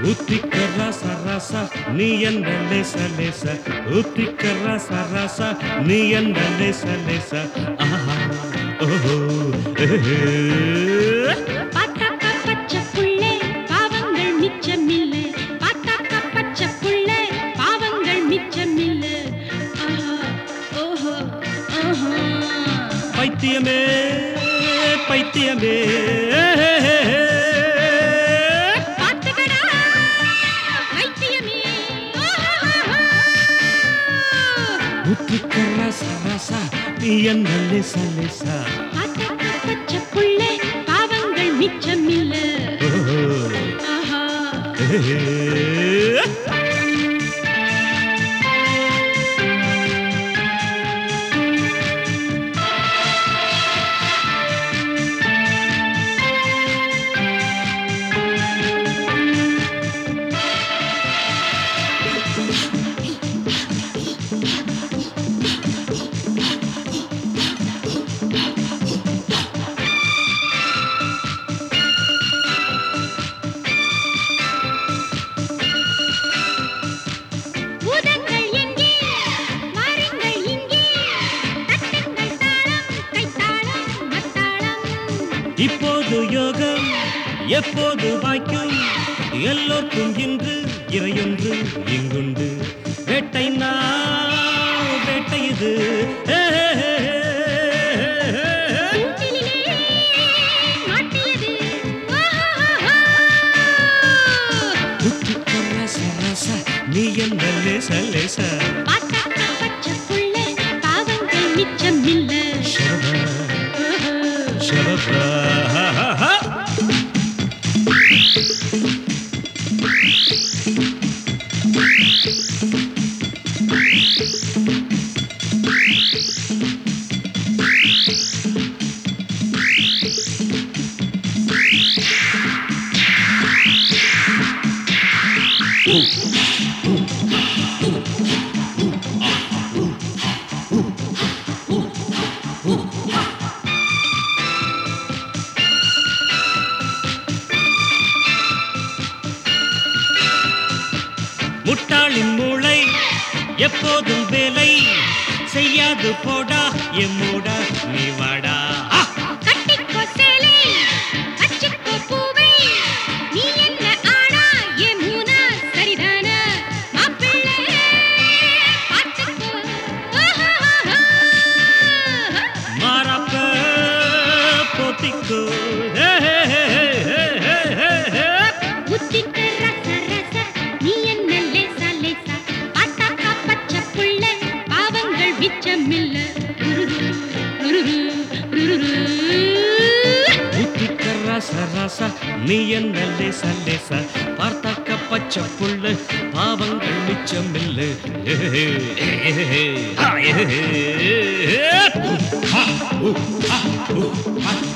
ஊத்திக்க ராசா ராசா நீ என்ன லேச லேச ஊத்திக்க ராசா ராசா நீ என்ன லேச லேச ஆஹா ஓஹோ ஏஹே. பாத்தாக்கா பச்சை புள்ளே பாவங்கள் மிச்சமில்லை பாத்தாக்கா பச்சை புள்ளே பாவங்கள் மிச்சமில்லை ஆஹா ஓஹோ ஆஹா பைத்தியமே பைத்தியமே பாத்துக்கடா வைத்தியமே ஆஹா ஊத்திக்க ராசா ராசா நீ என்ன லேச லேசா பாத்தாக்கா பச்சை புள்ளே பாவங்கள் மிச்சமில்லை ஓஹோ ஆஹா ஏஹே. பூதங்கள் எங்கே வாருங்கள் இங்கே தட்டுங்கள் தாளம் கைத்தாளம் மத்தாளம் இப்போது யோகம் எப்போது வாய்க்கும் எல்லோருக்கும் இன்று இறையொன்று இங்குண்டு வேட்டை நான் வேட்டை இது தூண்டிலிலே மாட்டியது ஆஹா உத்திக்க ரச ரச நீ என்ன லேச லேச பாத்தாக்கா பச்சை புள்ளை பாவங்கள் மிச்சமில்ல ஷபபா ஷபபா முட்டாளின் மூளை எப்போதும் வேலை செய்யாது போடா எம்மோடா நீ வாடா ஆ! கட்டிக்கோ சேலை வச்சுக்கோ பூவை நீ என்ன ஆடா என் மூனா சரிதானா மாப்பிள்ளை பார்த்துக்கோ ஆஹா மாறாப்ப போத்திக்கோ ஹே, ஹே, ஹே, ஹே, ஹே, ஹே, ஹே. உத்திட்ட ரச ரச நீ என்ன லேசா லேசா பாத்தாக்கா பச்சை புள்ள பாவங்கள் மிச்சமில்ல ருருரு, ருருரு, ருருரு. ஊத்திக்க ராச ராசா நீ என்ன லேச லேச பார்த்தாக்க பச்சை புல்லு பாவங்கள் மிச்சம் இல்லை ஹா, ஏ, ஏ, ஏ. ஹா, ஊ, ஹா, ஊ, ஹா.